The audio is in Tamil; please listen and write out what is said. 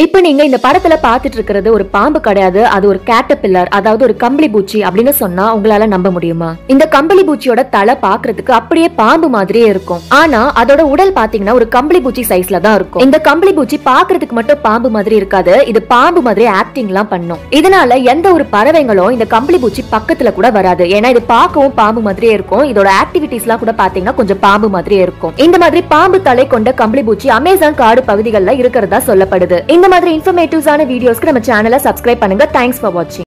இப்ப நீங்க இந்த படத்துல பாத்துட்டு இருக்கிறது ஒரு பாம்பு கிடையாது அது ஒரு கேட்டபில்லர் அதாவது ஒரு கம்பளி பூச்சி அப்படின்னு சொன்னா உங்களால நம்ப முடியுமா இந்த கம்பளி பூச்சியோட தலை பாக்குறதுக்கு அப்படியே பாம்பு மாதிரியே இருக்கும் ஆனா அதோட உடல் பாத்தீங்கன்னா ஒரு கம்பளி பூச்சி சைஸ்ல தான் இருக்கும் இந்த கம்பளி பூச்சி பாக்குறதுக்கு மட்டும் பாம்பு மாதிரி இருக்காது இது பாம்பு மாதிரி ஆக்டிங் எல்லாம் பண்ணும் இதனால எந்த ஒரு பறவைங்களும் இந்த கம்பளி பூச்சி பக்கத்துல கூட வராது ஏன்னா இது பார்க்கவும் பாம்பு மாதிரியே இருக்கும் இதோட ஆக்டிவிட்டிஸ் எல்லாம் கூட பாத்தீங்கன்னா கொஞ்சம் பாம்பு மாதிரியே இருக்கும் இந்த மாதிரி பாம்பு தலை கொண்ட கம்பளி பூச்சி அமேசான் காடு பகுதிகளில் இருக்கிறதா சொல்லப்படுது இந்த மாதிரி இன்ஃபர்மேட்டிவ்ஸான வீடியோஸ்க்கு நம்ம சேனலை சப்ஸ்கிரைப் பண்ணுங்க தேங்க்ஸ் ஃபார் வாட்சிங்